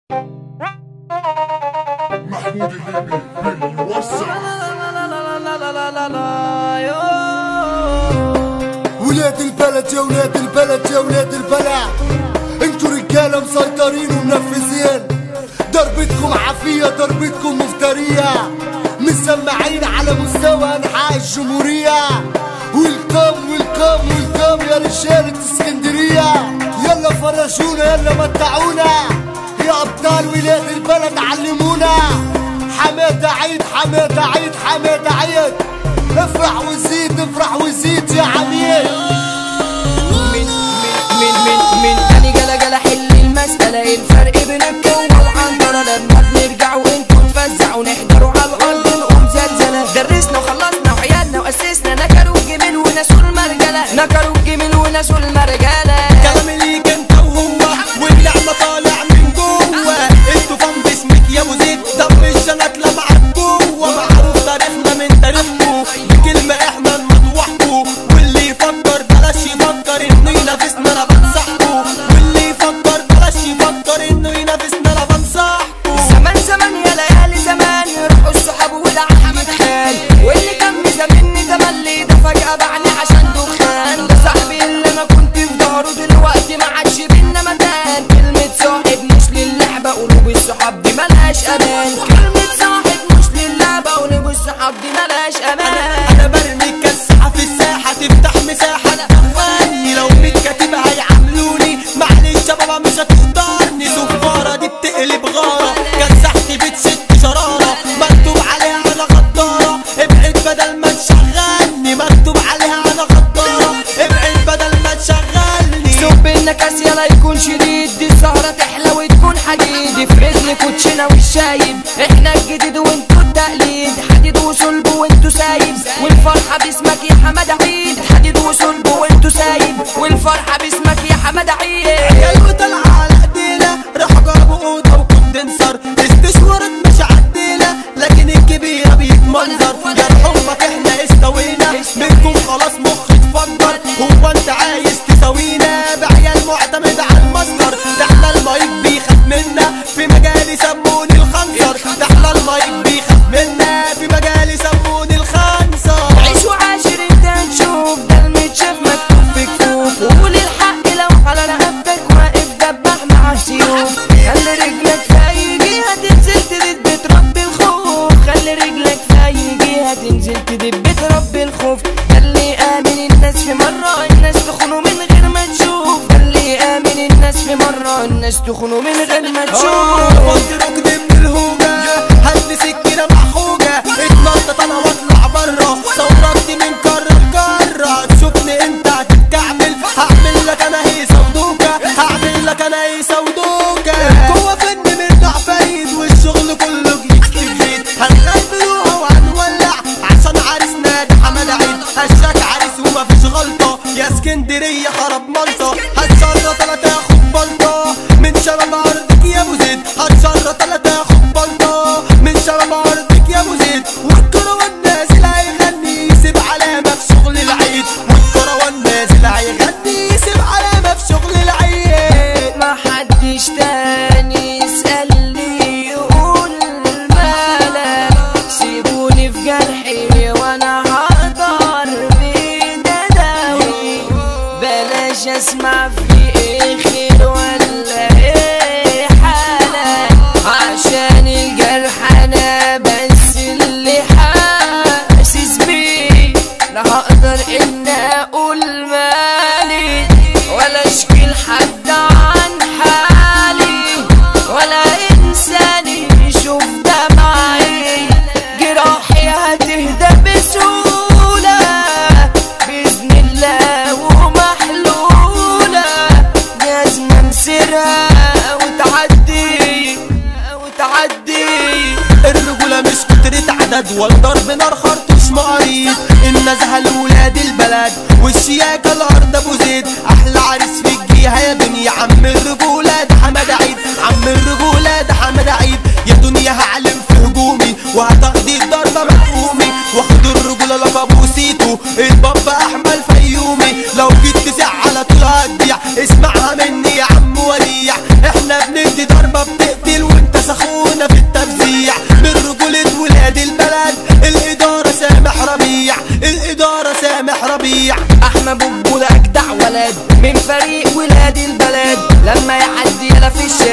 محمود الليبي بيوسع ولاد البلد يا ولاد البلد يا ولاد البلد انتوا رجاله مسيطرين ومنفذين ضربتكم عافيه ضربتكم مفتريه مسمعين على مستوى انحاء الجمهوريه ويلكم ويلكم ويلكم يا رجاله اسكندريه يلا فرجونا يلا متعونا يا ابطال ولاد البلد علمونا حماده عيد حماده عيد حماده عيد افرح وزيد افرح وزيد يا عميد من من من من تاني جلا جلا حل المسألة ايه الفرق بين القوة والعنطرة لما بنرجع وانتوا نفزع ونحضروا على الأرض نقوم زلزلة درسنا وخلصنا وعيالنا وأسسنا نكروا الجميل وناسوا المرجلة نكروا الجميل وناسوا المرجلة كلام ليك انت وهو والنعمة طالع من جوه انتوا فان باسمك يا ابو زيد دم الجنات لمعك جوه معروف تاريخنا من تاريخكم بكلمة احنا نمطوحكم واللي يفكر بلاش يفكر انه ينافسنا انا بنصحكم واللي يفكر بلاش يفكر انه ينافسنا انا بنصحكم زمان زمان يا ليالي زمان روحوا الصحاب والعهد يتخان واللي كان مزامني تملي ده فجأة باعني عشان دخان ده صاحبي اللي انا كنت في ظهره دلوقتي ما عادش بينا مكان كلمة صاحب مش للعبة قلوب الصحاب دي ملهاش امان كلمة صاحب مش للعبة قلوب الصحاب دي ملهاش امان انا برمي كسحة في الساحة تفتح مساحة تفاني لو ميت كاتب هيعاملوني معلش يا بابا مش هتختارني صفارة دي بتقلب غارة كسحتي بتشد شرارة مكتوب عليها انا غدارة ابعد بدل ما تشغلني مكتوب عليها انا غدارة ابعد بدل ما تشغلني سب النكاس يلا يكون شديد دي السهرة تحلى وتكون حديد في رجل كوتشينة والشايب احنا الجديد وانتوا التقليد حديد وصلب وانتوا سايب والفرحة باسمك يا حماد عيد حديد وصلب وانتوا سايب والفرحة باسمك يا حماد عيد عيال طالعة على ايدينا راح جابوا اوضه وكوندنسر استشورت مش عدينا لكن الكبيره بيتمنظر جرح امك احنا استوينا منكم خلاص مخ اتفجر هو انت عايز تساوينا بعيال معتمد على المصدر ده احنا المايك بيخاف منا في مجالي سموني الخنصر ده احنا المايك بيخاف منا في مجالي سموني الخنصر عيش وعاشر انت هتشوف ده المتشاف مكتوب في كفوف وقول الحق لو على رقبتك واقف دبح مع السيوف خلي رجلك فايجي هتنزل تدب بتربي الخوف خلي رجلك فايجي هتنزل تدب بتربي الخوف خلي امن الناس في مرة الناس تخونوا من غير ما تشوف خلي امن الناس في مرة الناس تخونوا من غير ما تشوف فضي ركن من الهوجة هات لي سكينة محوجة اتنطط انا واطلع برا صورتي من كرة لكرة تشوفني انت هتتكعمل هعمل لك انا هي سودوكة هعمل لك انا هي سودوكة جوه فن مرجع فايد والشغل كله جديد في جديد هنغفلوها وهنولع عشان عريسنا ده حماد عيد هشاك عريس ومفيش غلطة يا اسكندرية خرب منطقة هتشرط تلاتة ياخد بلطة من شباب ارضك يا ابو زيد هتشرط تلاتة ياخد بلطة من شباب ارضك يا ابو زيد والكروان نازل هيغني يسيب علامة في شغل العيد والكروان نازل هيغني يسيب علامة في شغل العيد ما حدش تاني يسألني يقول مالك سيبوني في جرحي وانا هقدر بداوي بلاش اسمع في ايه خير ولا ايه حالك عشان الجرح انا بس اللي حاسس بيه لا هقدر ان اقول مالي ولا اشكي لحد عن حالي ولا انسان يشوف دمعي جراحي هتهدى بسهولة بإذن الله ومحلولة جزمة مسرة وتعدي وتعدي الرجولة مش كترة عدد ولا ضرب نار خرطوش مقاريد النزهة لولاد البلد والشياكة الأرض أبو زيد أحلى عريس في الجيهة يا دنيا عم الرجولة ده حماد عيد عم الرجولة ده حماد عيد يا دنيا هعلم في هجومي وهتاخدي الضربة مفهومي واخد الرجولة لقب وسيتو البابا أحمد فيومي لو جيت تسع على طول هتضيع اسمعها مني يا عم وديع احنا بندي ضربة بتقتل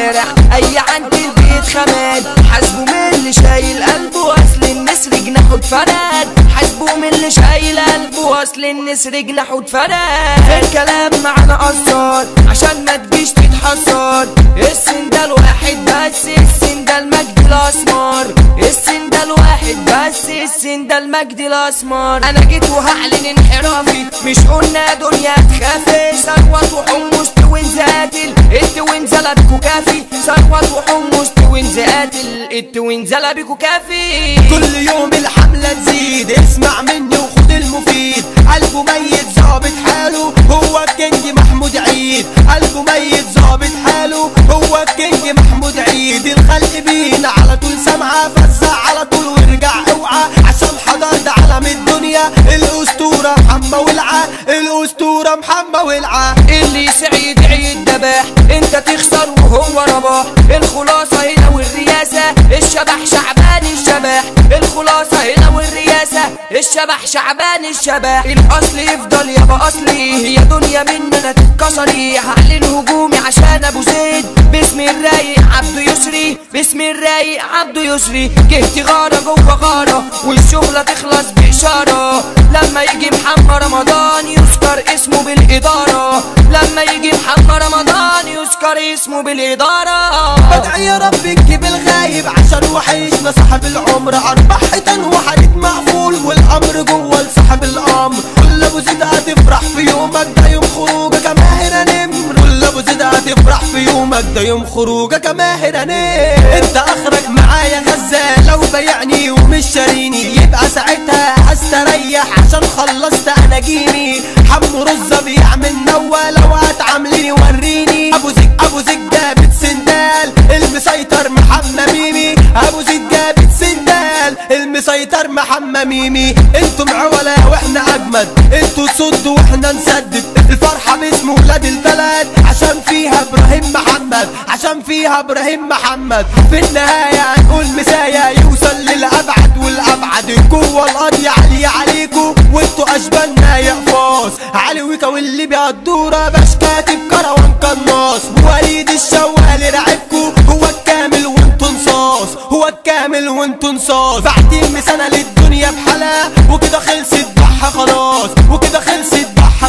الشارع اي عند البيت خماد حاسبه من اللي شايل قلبه اصل النسر جناحه اتفرد حاسبه من اللي شايل قلبه اصل النسر جناحه اتفرد في الكلام معانا قصاد عشان ما تجيش تتحصد السن ده الواحد بس السن ده المجد الاسمر السن ده الواحد بس السن ده المجد الاسمر انا جيت وهعلن انحرافي مش قلنا دنيا تخافي ثروت وحمص توينز قاتل التوينز بيكو كافي ثروت وحمص توينز قاتل التوينز بيكو كافي كل يوم الحملة تزيد اسمع مني وخد المفيد قلبه ميت ظابط حاله هو الكينج محمود عيد قلبه ميت ظابط حاله هو الكينج محمود عيد الخلق بينا على طول سامعة فزع على طول وارجع اوعى عشان حضر ده علم الدنيا الاسطورة محمد ولعة الاسطورة محمد ولعة اللي سعيد عيد دباح انت تخسر وهو رباح الخلاصة هنا والرياسة الشبح شعبان الشبح الخلاصة هنا والرياسة الشبح شعبان الشبح الاصل يفضل يابا اصلي هي دنيا مننا تتكسري هعلن هجومي عشان ابو زيد باسم الرايق عبده يسري باسم الرايق عبده يسري جهتي غارة جوه غارة والشغلة تخلص بإشارة لما يجي محمد رمضان يذكر اسمه بالإدارة لما يجي محمد رمضان يذكر اسمه بالإدارة بدعي يا رب تجيب الغايب عشان وحشنا صاحب العمر اربع حيتان وحديد مقفول والامر جوه لصاحب الامر كل ابو زيد هتفرح في يومك ده يوم خروجك يا ماهر نمر كل ابو زيد هتفرح في يومك ده يوم خروجك يا ماهر نمر انت اخرك معايا غزال لو بايعني ومش شاريني يبقى ساعتها هستريح عشان خلصت انا جيني حمو رزة بيعمل نوى لو هتعامليني وريني ابو زيد ابو زيد جابت سندال المسيطر محمد ميمي ابو زيد جابت سندال المسيطر محمد ميمي انتم عولا واحنا اجمد انتوا تصدوا واحنا نسدد الفرحه باسم ولاد البلد عشان فيها ابراهيم محمد عشان فيها ابراهيم محمد في النهايه هنقول مسايا يوصل للابعد والابعد جوه القضيه علي عليكم وانتوا اشبالنا يا قفاص علي ويكا واللي بيقدوره باش كاتب كروان قناص وليد الشوال رعبكو هو الكامل وانتوا نصاص هو الكامل وانتوا نصاص بعدين سنه للدنيا بحالها وكده خلصت بحة خلاص وكده خلصت بحة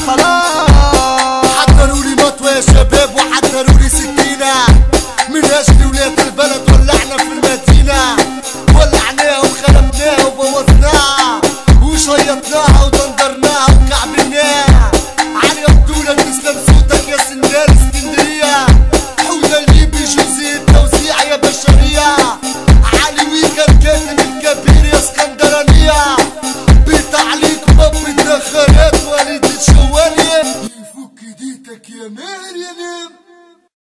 خلاص حضروا لي مطوة يا شباب وحضروا لي سكينة من اجل ولاد البلد ولعنا في المدينة ولعناها وخربناها وبوظناها وشيطناها ودندرناها